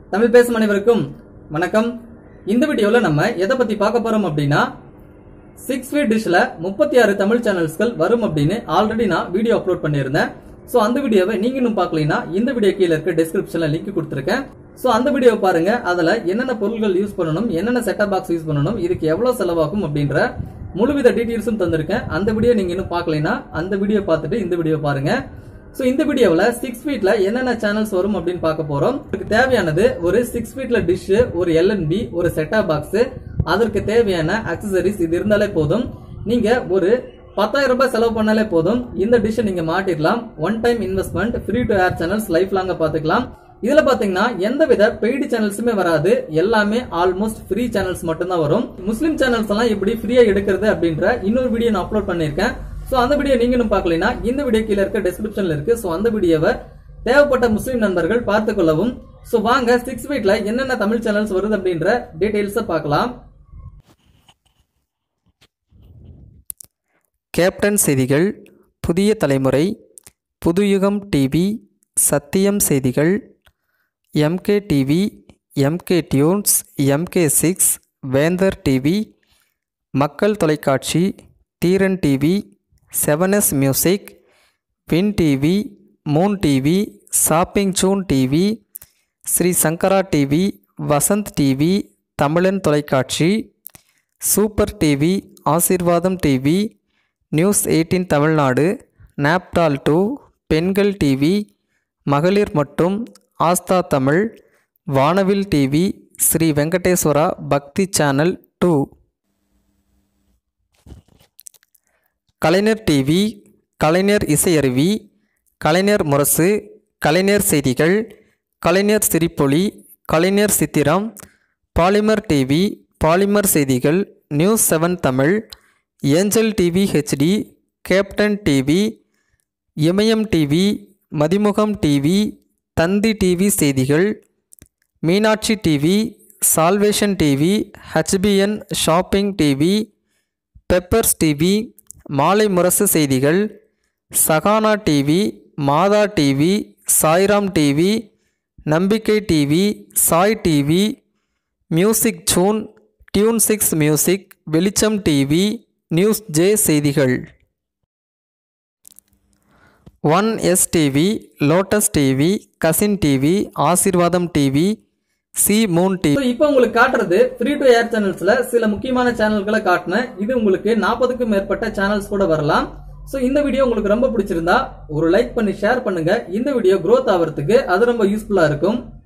தமிழ் பேசும் அனைவருக்கும் வணக்கம் இந்த வீடியோல நம்ம எதை பத்தி பார்க்க போறோம் அப்படின்னா சிக்ஸ் ஃபீட் டிஷ்ல முப்பத்தி ஆறு தமிழ் சேனல்ஸ்கள் வரும் அப்படின்னு ஆல்ரெடி நான் வீடியோ அப்லோட் பண்ணியிருந்தேன் ஸோ அந்த வீடியோவை நீங்க இன்னும் பார்க்கலைன்னா இந்த வீடியோ கீழே இருக்க டிஸ்கிரிப்ஷன்ல லிங்க் கொடுத்துருக்கேன் ஸோ அந்த வீடியோவை பாருங்க அதுல என்னென்ன பொருட்கள் யூஸ் பண்ணணும் என்னென்ன செட்டப் பாக்ஸ் யூஸ் பண்ணணும் இதுக்கு எவ்வளவு செலவாகும் அப்படின்ற முழுவித டீட்டெயில்ஸும் தந்திருக்கேன் அந்த வீடியோ நீங்க இன்னும் பார்க்கலைன்னா அந்த வீடியோ பார்த்துட்டு இந்த வீடியோ பாருங்க ஸோ இந்த வீடியோவில் சிக்ஸ் ஃபீட்ல என்னென்ன சேனல்ஸ் வரும் அப்படின்னு பார்க்க போறோம் இதுக்கு தேவையானது ஒரு சிக்ஸ் ஃபீட்ல டிஷ் ஒரு எல்என்பி ஒரு செட்டா பாக்ஸ் அதற்கு தேவையான அக்சசரிஸ் இது இருந்தாலே போதும் நீங்க ஒரு பத்தாயிரம் ரூபாய் செலவு பண்ணாலே போதும் இந்த டிஷ்ஷை நீங்க மாட்டிடலாம் one time investment free to air channels life லாங்க பாத்துக்கலாம் இதுல பாத்தீங்கன்னா எந்த வித பெய்டு சேனல்ஸுமே வராது எல்லாமே ஆல்மோஸ்ட் ஃப்ரீ சேனல்ஸ் மட்டும்தான் வரும் முஸ்லீம் சேனல்ஸ் எல்லாம் எப்படி ஃப்ரீயா எடுக்கிறது அப்படின்ற இன்னொரு வீடியோ நான் அப்லோட் பண்ணிருக்கேன் சோ அந்த வீடியோ நீங்க இன்னும் பார்க்கலைன்னா இந்த வீடியோ கீழே இருக்க டிஸ்கிரிப்ஷன்ல இருக்கு சோ அந்த வீடியோவை தேவைப்பட்ட முஸ்லீம் நண்பர்கள் பார்த்து கொள்ளவும் சோ வாங்க சிக்ஸ் வீட்ல என்னென்ன தமிழ் சேனல்ஸ் வருது அப்படின்ற டீடைல்ஸை பார்க்கலாம் கேப்டன் செய்திகள் புதிய தலைமுறை புதுயுகம் டிவி சத்தியம் செய்திகள் MK TV MK tunes MK six Vendhar TV Makkal தொலைக்காட்சி Theeran TV seven S music Win TV Moon TV shopping சூன் TV Sri Sankara TV Vasanth TV Tamilan தொலைக்காட்சி super TV Aasirvatham TV news eighteen Tamilnadu Naaptol two பெண்கள் டிவி மகளிர் மற்றும் Aastha Tamil Vanavil TV Sri Venkateswara Bhakthi channel two Kalaignar TV Kalaignar Isaiaruvi Kalaignar Murasu Kalaignar செய்திகள் Kalaignar Sirippoli Kalaignar Chithiram Polimer TV Polimer செய்திகள் news seven Tamil angel TV HD captain TV Imayam TV Mathimugam TV Thanthi TV செய்திகள் Meenakshi TV salvation TV HBN shopping TV peppers TV Malai Murasu செய்திகள் Sahana TV Matha TV Sairam TV Nambikkai TV Sai TV music June tune six music Velicham TV news J செய்திகள் one S TV lotus TV cousin TV Aasirvatham TV C moon TV So, இப்போ உங்களுக்கு காட்டுறது free to ஏர் சேனல்ஸ்ல சில முக்கியமான சேனல்களை காட்டினேன் இது உங்களுக்கு நாற்பதுக்கும் மேற்பட்ட சேனல்ஸ் கூட வரலாம் சோ இந்த வீடியோ உங்களுக்கு ரொம்ப பிடிச்சிருந்தா ஒரு லைக் பண்ணி ஷேர் பண்ணுங்க இந்த வீடியோ growth ஆகிறதுக்கு அது ரொம்ப யூஸ்ஃபுல்லா இருக்கும்